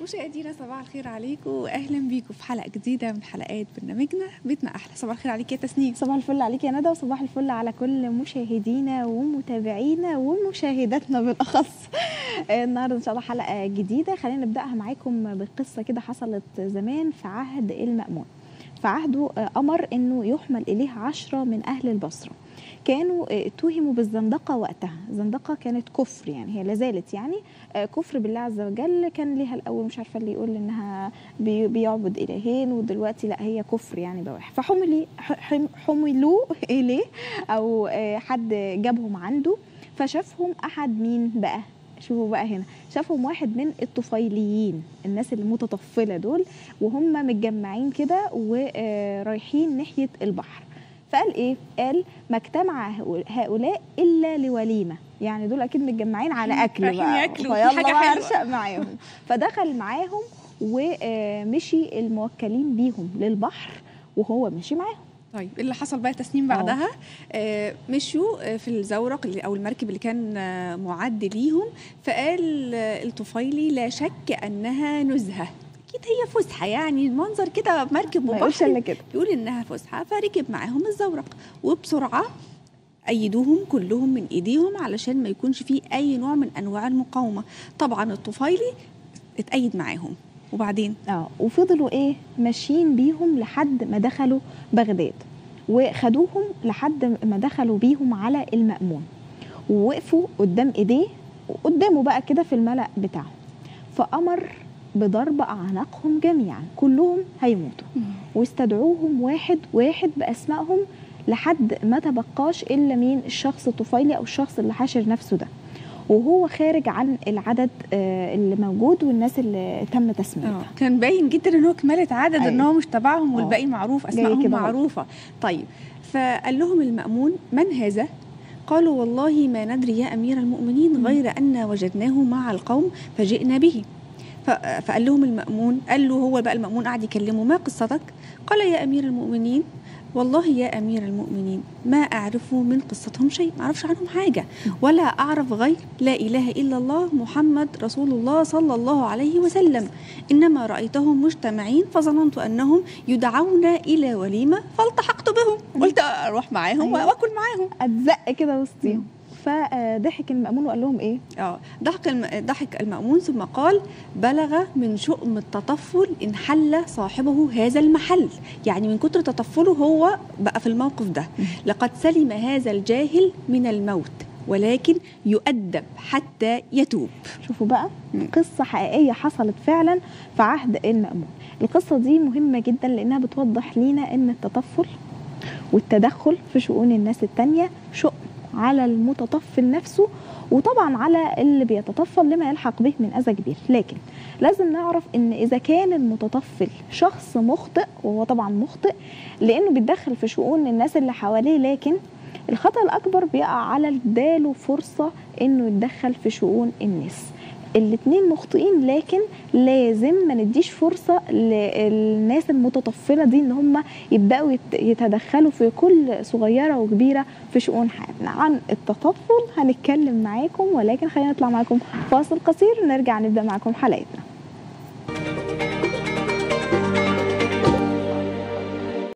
مشاهدينا صباح الخير عليكم واهلا بيكم في حلقه جديده من حلقات برنامجنا بيتنا احلى صباح الخير عليك يا تسنيم صباح الفل عليك يا ندى وصباح الفل على كل مشاهدينا ومتابعينا ومشاهداتنا بالاخص النهارده ان شاء الله حلقه جديده خلينا نبداها معاكم بقصه كده حصلت زمان في عهد المأمون في عهده امر انه يحمل اليه عشرة من اهل البصره كانوا اتهموا بالزندقه وقتها الزندقه كانت كفر يعني هي لازالت يعني كفر بالله عز وجل كان ليها الاول مش عارفه اللي يقول انها بيعبد الهين ودلوقتي لا هي كفر يعني بواح فحملي حملوا اليه او حد جابهم عنده فشافهم احد مين بقى شوفوا بقى هنا شافهم واحد من الطفيليين الناس المتطفله دول وهم متجمعين كده ورايحين ناحيه البحر فقال ايه قال ما اجتمع هؤلاء الا لوليمه يعني دول اكيد متجمعين على اكل بقى ياكلوا فيلا حاجه بقى حلوه ارشق معاهم فدخل معاهم ومشي الموكلين بيهم للبحر وهو مشي معاهم طيب إيه اللي حصل بقى تسنيم بعدها آه مشوا في الزورق اللي او المركب اللي كان آه معد ليهم فقال آه الطفيلي لا شك انها نزهه اكيد هي فسحه يعني المنظر كده مركب ما يقولش وبحر الا كده يقول انها فسحه فركب معاهم الزورق وبسرعه ايدوهم كلهم من ايديهم علشان ما يكونش فيه اي نوع من انواع المقاومه طبعا الطفيلي اتأيد معاهم وبعدين اه وفضلوا ايه ماشيين بيهم لحد ما دخلوا بغداد وخدوهم لحد ما دخلوا بيهم على المأمون ووقفوا قدام ايديه وقدامه بقى كده في الملأ بتاعهم فأمر بضرب أعناقهم جميعا كلهم هيموتوا واستدعوهم واحد واحد بأسمائهم لحد ما تبقاش إلا مين الشخص الطفيلي أو الشخص اللي حاشر نفسه ده وهو خارج عن العدد اللي موجود والناس اللي تم تسميتها كان باين جدا ان هو كمالة عدد أيوة. ان هو مش تبعهم آه. والباقي معروف جاي اسمائهم كده معروفه طيب فقال لهم المأمون من هذا قالوا والله ما ندري يا امير المؤمنين مم. غير ان وجدناه مع القوم فجئنا به ف- فقال لهم المأمون قال له هو بقى المأمون قعد يكلمه ما قصتك قال يا امير المؤمنين والله يا امير المؤمنين ما اعرف من قصتهم شيء ما اعرفش عنهم حاجه ولا اعرف غير لا اله الا الله محمد رسول الله صلى الله عليه وسلم انما رايتهم مجتمعين فظننت انهم يدعون الى وليمه فالتحقت بهم قلت اروح معاهم أيوة. واكل معاهم اتزق كده وسطيهم فضحك المأمون وقال لهم ايه اه ضحك الم... ضحك المأمون ثم قال بلغ من شؤم التطفل ان حل صاحبه هذا المحل يعني من كتر تطفله هو بقى في الموقف ده لقد سلم هذا الجاهل من الموت ولكن يؤدب حتى يتوب شوفوا بقى مم. قصة حقيقية حصلت فعلا في عهد المأمون القصة دي مهمة جدا لأنها بتوضح لينا أن التطفل والتدخل في شؤون الناس التانية شؤم على المتطفل نفسه وطبعا على اللي بيتطفل لما يلحق به من أذى كبير لكن لازم نعرف ان اذا كان المتطفل شخص مخطئ وهو طبعا مخطئ لانه بيتدخل في شؤون الناس اللي حواليه لكن الخطأ الأكبر بيقع على اللي اداله فرصة إنه يتدخل في شؤون الناس الاتنين مخطئين لكن لازم ما نديش فرصة للناس المتطفلة دي إن هم يبدأوا يت- يتدخلوا في كل صغيرة وكبيرة في شؤون حياتنا عن التطفل هنتكلم معاكم ولكن خلينا نطلع معاكم فاصل قصير ونرجع نبدأ معاكم حلقتنا